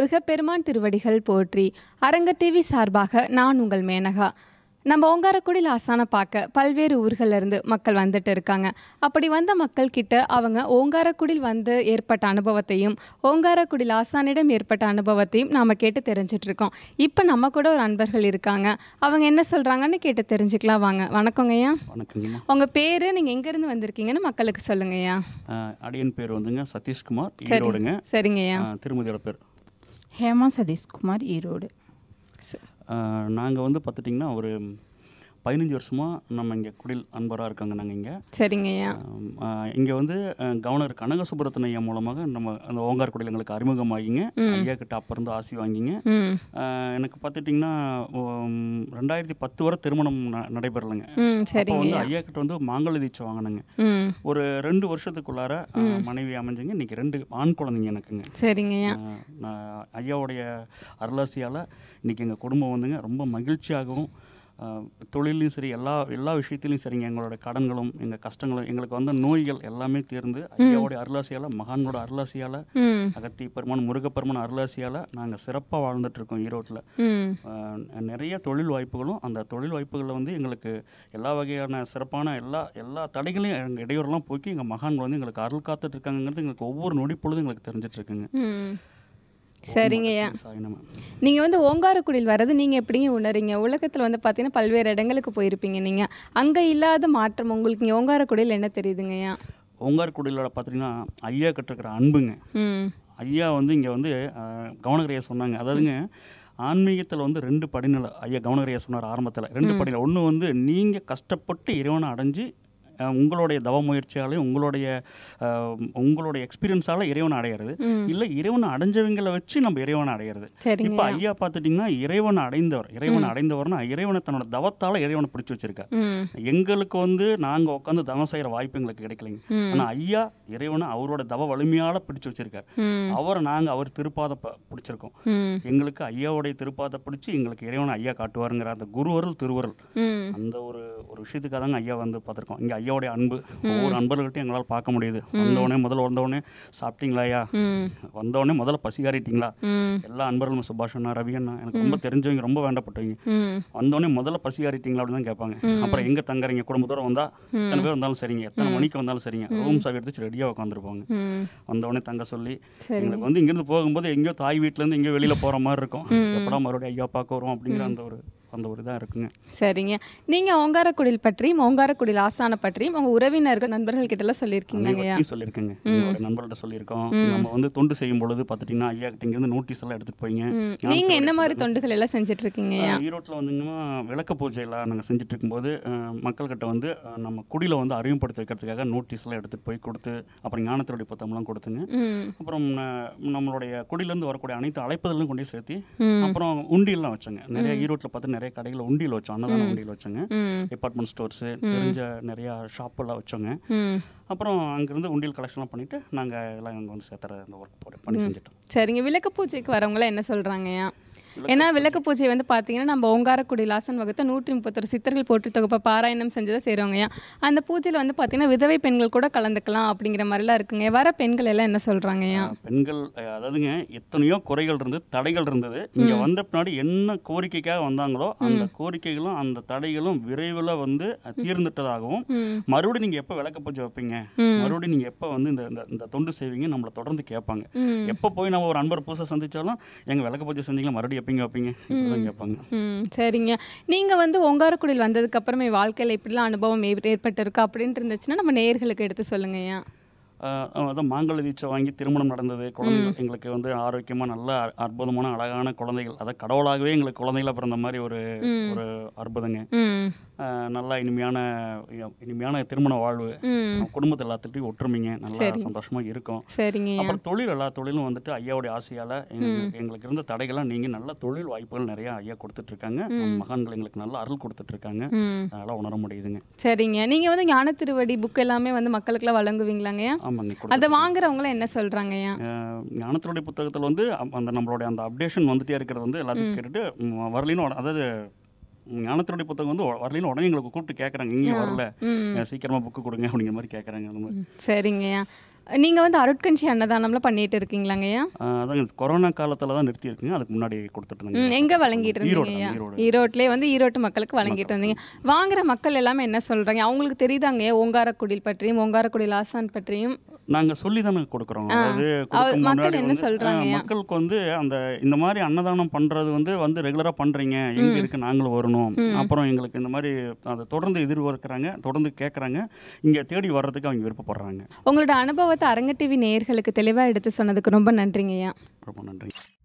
முருகப்பெருமான் திருவடிகள் போற்றி அரங்க டிவி சார்பாக நான் உங்கள் மேனகா நம்ம ஓங்காரக்குடியில் ஆசானை பார்க்க பல்வேறு ஊர்கள்ல இருந்து மக்கள் வந்துட்டு இருக்காங்க அப்படி வந்த மக்கள் கிட்ட அவங்க ஓங்காரக்குடியில் வந்து ஏற்பட்ட அனுபவத்தையும் ஓங்காரக்குடியில் ஆசானிடம் ஏற்பட்ட அனுபவத்தையும் நாம் கேட்டு தெரிஞ்சிட்டு இருக்கோம் இப்போ நம்ம கூட ஒரு அன்பர்கள் இருக்காங்க அவங்க என்ன சொல்கிறாங்கன்னு கேட்டு தெரிஞ்சுக்கலாம் வாங்க வணக்கங்கய்யா வணக்கங்கம்மா உங்கள் பேர் நீங்கள் எங்கேருந்து வந்திருக்கீங்கன்னு மக்களுக்கு சொல்லுங்கய்யா அஹ் அடியன் பேர் வந்துங்க சதீஷ்குமார் சரி ஈரோடுங்க சரிங்கய்யா அஹ் திருமதியோட பேர் ஹேமா சதீஷ்குமார் ஈரோடு நாங்கள் வந்து பார்த்துட்டிங்கன்னா ஒரு பதினஞ்சு வருஷமாக நம்ம இங்கே குடில் அன்பராக இருக்காங்க நாங்கள் இங்கே சரிங்கய்யா இங்கே வந்து அஹ், கவர்னர் கனக சுப்ரத்தன் ஐயா மூலமாக நம்ம அந்த ஓங்கார் குடில் எங்களுக்கு அறிமுகமாகிங்க ஐயா கிட்ட அப்போ இருந்து ஆசி வாங்கிங்க ம் அஹ், எனக்கு பார்த்துட்டிங்கன்னா உம், ரெண்டாயிரத்தி பத்து வரை திருமணம் ந- நடைபெறலைங்க ம் அப்போ வந்து சரிங்கய்யா ஐயா கிட்ட வந்து மாங்கல்ய தீட்சை வாங்கினேங்க ம் ஒரு ரெண்டு வருஷத்துக்குள்ளார அஹ், மனைவி அமைஞ்சுங்க இன்னைக்கு ரெண்டு ஆண் குழந்தைங்க எனக்குங்க சரிங்கய்யா அஹ், நான் ஐயாவுடைய அருளாசியால் இன்றைக்கி எங்கள் குடும்பம் வந்துங்க ரொம்ப மகிழ்ச்சியாகவும் அஹ், தொழிலையும் சரி எல்லா எல்லா விஷயத்துலையும் சரிங்க எங்களோட கடன்களும் எங்கள் கஷ்டங்களும் எங்களுக்கு வந்த நோய்கள் எல்லாமே தீர்ந்து ஐயாவுடைய அருளாசியால் மகான்களோட அருளாசியால் ம் அகத்தி பெருமான் முருகப்பெருமான் அருளாசியால் நாங்கள் சிறப்பாக வாழ்ந்துட்டுருக்கோம் ஈரோட்டில் ம் அஹ் நிறைய தொழில் வாய்ப்புகளும் அந்த தொழில் வாய்ப்புகளில் வந்து எங்களுக்கு எல்லா வகையான சிறப்பான எல்லா எல்லா தடைகளையும் எங்கள் இடையூறெல்லாம் போக்கி எங்கள் மகான்கள் வந்து எங்களுக்கு அருள் காத்துட்டு இருக்காங்கிறது எங்களுக்கு ஒவ்வொரு நொடி பொழுதும் எங்களுக்கு தெரிஞ்சிட்டு இருக்குங்க ம் சரிங்கய்யா சாயினமா நீங்கள் வந்து ஓங்காரக்குடியில் வர்றது நீங்கள் எப்படிங்க உணரீங்க உலகத்தில் வந்து பார்த்தீங்கன்னா பல்வேறு இடங்களுக்கு போயிருப்பீங்க நீங்கள் அங்கே இல்லாத மாற்றம் உங்களுக்கு இங்கே ஓங்காரக்குடியில் என்ன தெரியுதுங்கய்யா ஓங்கார்குடியில் பார்த்தீங்கன்னா ஐயா கிட்ட அன்புங்க ம் ஐயா வந்து இங்கே வந்து அஹ், கவனகரையா சொன்னாங்க அதாவதுங்க ஆன்மீகத்தில் வந்து ரெண்டு படிநிலை ஐயா கவனகரையா சொன்னார் ஆரம்பத்தில் ரெண்டு படிநிலை ஒன்று வந்து நீங்கள் கஷ்டப்பட்டு இறைவனை அடைஞ்சு அஹ், உங்களுடைய தவ முயற்சியாலையும் உங்களுடைய அஹ், உங்களுடைய எக்ஸ்பீரியன்ஸால் இறைவனை அடையிறது ம் இல்லை இறைவனை அடைஞ்சவங்களை வச்சு நம்ம இறைவனை அடையிறது சரிங்க இப்போ ஐயா பார்த்துட்டிங்கன்னா இறைவனை அடைந்தவர் இறைவனை அடைந்தவர்னா இறைவனை தன்னோட தவத்தால் இறைவனை பிடிச்சி வச்சிருக்கார் ம் எங்களுக்கு வந்து நாங்கள் உட்காந்து தவம் செய்கிற வாய்ப்பு எங்களுக்கு கிடைக்கலைங்க ம் ஆனால் ஐயா இறைவனை அவரோட தவ வலிமையால் பிடிச்சு வச்சிருக்கார் ம் அவரை நாங்கள் அவர் திருப்பாத ப- பிடிச்சிருக்கோம் ம் எங்களுக்கு ஐயாவுடைய திருப்பாதை பிடிச்சி எங்களுக்கு இறைவனை ஐயா காட்டுவாருங்கிற அந்த குருவருள் திருவருள் ம் அந்த ஒரு ஒரு விஷயத்துக்காக தாங்க ஐயா வந்து பார்த்துருக்கோம் இங்கே ஐயாவுடைய அன்பு ஒவ்வொரு அன்பர்கள்ட்டையும் எங்களால் பார்க்க முடியுது வந்தவொடனே முதல்ல வந்தவொடனே சாப்பிட்டீங்களா ஐயா ம் வந்தவொடனே முதல்ல பசிகாரிட்டீங்களா ம் எல்லா அன்பர்களும் சுபாஷ் அண்ணா ரவி அண்ணா எனக்கு ரொம்ப தெரிஞ்சவங்க ரொம்ப வேண்டப்பட்டவங்க ம் வந்தோடனே முதல்ல பசிகாரிட்டீங்களா அப்படின்னு தான் கேட்பாங்க அப்புறம் எங்கே தங்குறீங்க குடும்பத்தோட வந்தா எத்தனை பேர் வந்தாலும் சரிங்க எத்தனை மணிக்கு வந்தாலும் சரிங்க ரூம் சாவி எடுத்து ரெடியாக உட்காந்துருப்பாங்க ம் வந்தவொடனே தங்க சொல்லி சரிங்க எங்களுக்கு வந்து இங்கேருந்து போகும்போது எங்கேயோ தாய் வீட்டிலேருந்து எங்கேயோ வெளியில் போகிற மாதிரி இருக்கும் எப்படா மறுபடியும் ஐயா பார்க்க வரும் அப்படிங்கிற அந்த ஒரு அந்த ஒரு இதாக இருக்குங்க சரிங்க நீங்கள் ஓங்காரக்குடியில் பற்றியும் ஓங்காரக்குடியில் ஆசானை பற்றியும் உங்கள் உறவினர்கள் நண்பர்கள் கிட்டலாம் சொல்லியிருக்கீங்கய்யா அனைவருக்கும் சொல்லியிருக்கேங்க எங்களோட நண்பர்கள்ட்ட சொல்லியிருக்கோம் நம்ம வந்து தொண்டு செய்யும் பொழுது பார்த்துட்டிங்கன்னா ஐயா கிட்ட இங்கேருந்து நோட்டீஸ் எல்லாம் எடுத்துகிட்டு போய்ங்க ம் நீங்கள் என்ன மாதிரி தொண்டுகள் எல்லாம் செஞ்சுட்டு இருக்கீங்கய்யா ஈரோட்டில் வந்துங்கன்னா விளக்க பூஜையெல்லாம் நாங்கள் செஞ்சுட்டு இருக்கும்போது அஹ், மக்கள்கிட்ட வந்து அஹ், நம்ம குடியில் வந்து அறிமுகப்படுத்தி வைக்கிறதுக்காக நோட்டீஸ்லாம் எடுத்துகிட்டு போய் கொடுத்து அப்புறம் ஞானத்தினுடைய புத்தகம்லாம் கொடுத்துங்க ம் அப்புறம் ந- நம்மளுடைய குடியிலேருந்து வரக்கூடிய அனைத்து அழைப்பதெல்லாம் கொண்டு போய் சேர்த்து ம் அப்புறம் உண்டியல்லாம் வச்சோங்க நிறைய ஈரோட்டில் பார்த்து நிறைய கடைகளில் உண்டியல் வச்சோம் அன்னதான உண்டியல் வச்சோங்க ம் டிபார்ட்மெண்ட் ஸ்டோர்ஸு தெரிஞ்ச நிறையா ஷாப்பெல்லாம் வச்சோங்க ம் அப்புறம் அங்கேருந்து உண்டியல் கலெக்ஷன்லாம் பண்ணிவிட்டு நாங்கள் எல்லாம் அங்கே வந்து சேர்த்துற அந்த ஒர்க் பண்ணி செஞ்சுட்டோம் சரிங்க விளக்கு பூஜைக்கு வரவங்களாம் என்ன சொல்கிறாங்கய்யா ஏன்னா விளக்கு பூஜை வந்து பார்த்தீங்கன்னா நம்ம ஓங்காரக்குடி லாசன் வகுத்த நூற்றி முப்பத்தொரு சித்தர்கள் போற்றி தொகுப்பை பாராயணம் செஞ்சதை செய்கிறவங்கய்யா அந்த பூஜையில் வந்து பார்த்தீங்கன்னா விதவை பெண்கள் கூட கலந்துக்கலாம் அப்படிங்கிற மாதிரிலாம் இருக்குங்க வர பெண்கள் எல்லாம் என்ன சொல்கிறாங்கய்யா அஹ் பெண்கள் அஹ் அதாவதுங்க எத்தனையோ குறைகள் இருந்து தடைகள் இருந்தது இங்கே வந்த பின்னாடி என்ன கோரிக்கைக்காக வந்தாங்களோ அந்த கோரிக்கைகளும் அந்த தடைகளும் விரைவில் வந்து அஹ், தீர்ந்துட்டதாகவும் ம் மறுபடியும் நீங்கள் எப்போ விளக்க பூஜை வைப்பீங்க ம். மறுபடியும் நீங்கள் எப்போ வந்து இந்த இந்த- இந்த தொண்டு செய்வீங்க நம்மளை தொடர்ந்து கேட்பாங்க ம் எப்போ போய் நம்ம ஒரு அன்பர் புதுசாக சந்திச்சாலும் எங்கள் விளக்க பூஜை செஞ்சீங்களா மறுபடியும் எப்பங்க வைப்பீங்க இப்படிதான் கேட்பாங்க ம் சரிங்க நீங்கள் வந்து ஓங்காரக்குடியில் வந்ததுக்கு அப்புறமே வாழ்க்கையில் இப்படிலாம் அனுபவம் ஏற்- ஏற்பட்டிருக்கு அப்படின்ட்டு இருந்துச்சுன்னா நம்ம நேயர்களுக்கு எடுத்து சொல்லுங்கய்யா ஆஹ் அதான் மாங்கல்ய தீட்சை வாங்கி திருமணம் நடந்தது குழந்தைகள் எங்களுக்கு வந்து ஆரோக்கியமாக நல்ல அ- அற்புதமான அழகான குழந்தைகள் அதாவது கடவுளாகவே எங்களுக்கு குழந்தைகளா பிறந்த மாதிரி ஒரு ம் ஒரு அற்புதங்க ம் ஆஹ் நல்லா இனிமையான இனிமையான திருமண வாழ்வு ம் குடும்பத்தில் எல்லாத்துட்டையும் ஒற்றுமைங்க நல்லா சரிங்க. சந்தோஷமாக இருக்கும் சரிங்கய்யா அப்புறம் தொழில் எல்லா தொழிலும் வந்துட்டு ஐயாவுடைய ஆசையால் எங்களுக்கு எங்களுக்கு இருந்த தடைகள்லாம் நீங்கள் நல்ல தொழில் வாய்ப்புகள் நிறைய ஐயா கொடுத்துட்ருக்காங்க மகான்கள் எங்களுக்கு நல்ல அருள் கொடுத்துட்ருக்காங்க ம் அதனால் உணர முடியுதுங்க சரிங்க நீங்கள் வந்து ஞான திருவடி புக் எல்லாமே வந்து மக்களுக்கெல்லாம் வழங்குவீங்களாங்கய்யா ஆமாங்க அதை கொடுத்து வாங்குறவங்களாம் என்ன சொல்கிறாங்கய்யா ஞானத்தினுடைய புத்தகத்தில் வந்து அப்- அந்த நம்மளுடைய அந்த அப்டேஷன் வந்துட்டே இருக்கிறது வந்து எல்லாத்தையும் கேட்டுட்டு ம், வரலின்னு உட- அதாவது ம், ஞானத்தினுடைய புத்தகம் வந்து வரலின்னு உடனே எங்களுக்கு கூப்பிட்டு கேட்குறாங்க இங்கேயும் வரல ம் அஹ், சீக்கிரமா புக்கு கொடுங்க அப்படிங்கிற மாதிரி கேட்குறாங்க அந்த மாதிரி ம், சரிங்கய்யா நீங்கள் வந்து அருட்கஞ்சி அன்னதானம்லாம் பண்ணிட்டு இருக்கீங்களாங்கய்யா ஆஹ் அதாங்க கொரோனா காலத்தில் தான் நிறுத்தியிருக்குங்க அதுக்கு முன்னாடி கொடுத்துட்டு ம் இருந்தாங்க எங்கே வழங்கிட்டு இருந்தீங்க ஈரோடு ஐயா தான், ஈரோடு. ஈரோட்லேயே வந்து ஈரோட்டு மக்களுக்கு வழங்கிட்டு இருந்தீங்க வாங்குற மக்கள் எல்லாமே என்ன சொல்கிறாங்க அவங்களுக்கு தெரியுதாங்க ஓங்காரக்குடில் பற்றியும் ஓங்காரக்குடில் ஆசான் பற்றியும் நாங்கள் சொல்லி தானே கொடுக்குறோம் அதாவது அவ- கொடுக்க மக்கள் முன்னாடி என்ன வந்து, சொல்றாங்கய்யா? ஆஹ் மக்களுக்கு வந்து அந்த இந்த மாதிரி அன்னதானம் பண்ணுறது வந்து வந்து ரெகுலராக பண்ணுறீங்க எங்கே இருக்கு நாங்களும் வரணும் அப்புறம் எங்களுக்கு இந்த மாதிரி அதை தொடர்ந்து எதிர்பார்க்குறாங்க தொடர்ந்து கேட்குறாங்க இங்கே தேடி வர்றதுக்கு அவங்க விருப்பப்படுறாங்க உங்களோட அனுபவத்தை அரங்க டிவி நேயர்களுக்கு தெளிவாக எடுத்து சொன்னதுக்கு ரொம்ப நன்றிங்கய்யா ரொம்ப நன்றி